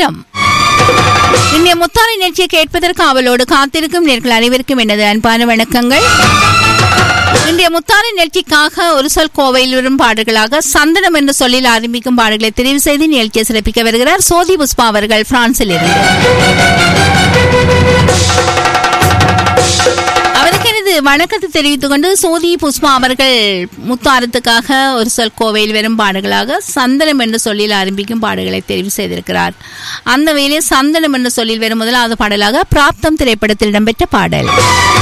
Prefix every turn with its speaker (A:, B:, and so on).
A: நேரம் இன்றைய முத்தான நிகழ்ச்சியை கேட்பதற்கு அவளோடு காத்திருக்கும் நேர்கள் அனைவருக்கும் எனது அன்பான வணக்கங்கள் இன்றைய முத்தான நிகழ்ச்சிக்காக ஒரு சொல் கோவையில் வரும் பாடல்களாக சந்தனம் என்ற சொல்லில் ஆரம்பிக்கும் பாடல்களை தெரிவு செய்து நிகழ்ச்சியை சிறப்பிக்க வருகிறார் சோதி புஷ்பா அவர்கள் பிரான்சில் இருந்து அவருக்கு எனது வணக்கத்தை தெரிவித்துக் கொண்டு சோதி புஷ்பா அவர்கள் முத்தாரத்துக்காக ஒரு சொல் கோவையில் வரும் பாடல்களாக சந்தனம் என்ற சொல்லில் ஆரம்பிக்கும் பாடல்களை தெரிவு செய்திருக்கிறார் அந்த வேளையில் சந்தனம் என்ற சொல்லில் வரும் முதலாவது பாடலாக பிராப்தம் திரைப்படத்தில் இடம்பெற்ற பாடல்